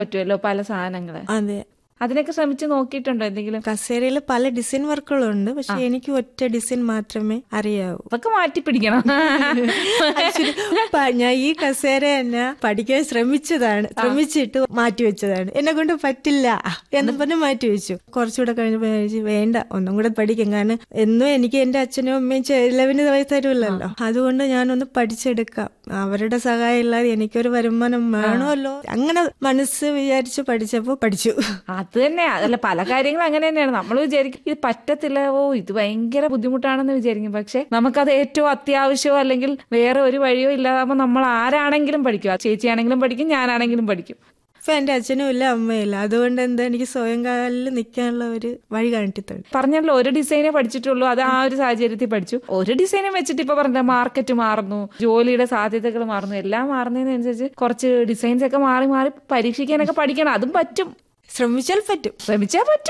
പറ്റുമല്ലോ പല സാധനങ്ങള് അതെ അതിനൊക്കെ ശ്രമിച്ചു നോക്കിയിട്ടുണ്ടോ എന്തെങ്കിലും കസേരയിൽ പല ഡിസൈൻ വർക്കുകളുണ്ട് പക്ഷെ എനിക്ക് ഒറ്റ ഡിസൈൻ മാത്രമേ അറിയാവൂ അതൊക്കെ മാറ്റി പിടിക്കണം Actually, പ- ഞാൻ ഈ കസേര തന്നെ പഠിക്കാൻ ശ്രമിച്ചതാണ് ശ്രമിച്ചിട്ട് മാറ്റി വെച്ചതാണ് എന്നെ കൊണ്ട് പറ്റില്ല എന്ന് പറഞ്ഞ് മാറ്റി വെച്ചു കുറച്ചുകൂടെ കഴിഞ്ഞപ്പോ ഞാൻ വിചാരിച്ചു, വേണ്ട ഒന്നും കൂടെ പഠിക്കാം കാരണം എന്നും എനിക്ക് എന്റെ അച്ഛനും അമ്മയും ചെലവിന് തരുമല്ലോ അതുകൊണ്ട് ഞാനൊന്ന് പഠിച്ചെടുക്കാം അവരുടെ സഹായം ഇല്ലാതെ എനിക്കൊരു വരുമാനം വേണമല്ലോ അങ്ങനെ മനസ്സ് വിചാരിച്ച് പഠിച്ചപ്പോ പഠിച്ചു അത് തന്നെ അതല്ല പല കാര്യങ്ങളും അങ്ങനെ തന്നെയാണ് നമ്മൾ വിചാരിക്കും ഇത് പറ്റത്തില്ല ഓ ഇത് ഭയങ്കര ബുദ്ധിമുട്ടാണെന്ന് വിചാരിക്കും പക്ഷെ നമുക്കത് ഏറ്റവും അത്യാവശ്യമോ അല്ലെങ്കിൽ വേറെ ഒരു വഴിയോ ഇല്ലാതാകുമ്പോൾ നമ്മൾ ആരാണെങ്കിലും പഠിക്കും ആ ചേച്ചിയാണെങ്കിലും പഠിക്കും ഞാനാണെങ്കിലും പഠിക്കും ഇപ്പൊ എന്റെ അച്ഛനും ഇല്ല അമ്മയില്ല അതുകൊണ്ട് എന്താ എനിക്ക് സ്വയം കാലിൽ നിൽക്കാനുള്ള ഒരു വഴി കാണിട്ടുണ്ട് പറഞ്ഞല്ലോ ഒരു ഡിസൈനേ പഠിച്ചിട്ടുള്ളൂ അത് ആ ഒരു സാഹചര്യത്തിൽ പഠിച്ചു ഒരു ഡിസൈനെ വെച്ചിട്ട് ഇപ്പൊ പറഞ്ഞ മാർക്കറ്റ് മാറുന്നു ജോലിയുടെ സാധ്യതകൾ മാറുന്നു എല്ലാം മാറുന്നതിനനുസരിച്ച് കുറച്ച് ഡിസൈൻസ് ഒക്കെ മാറി മാറി പരീക്ഷിക്കാനൊക്കെ പഠിക്കണം അതും പറ്റും ശ്രമിച്ചാൽ പറ്റും ശ്രമിച്ചാൽ പറ്റും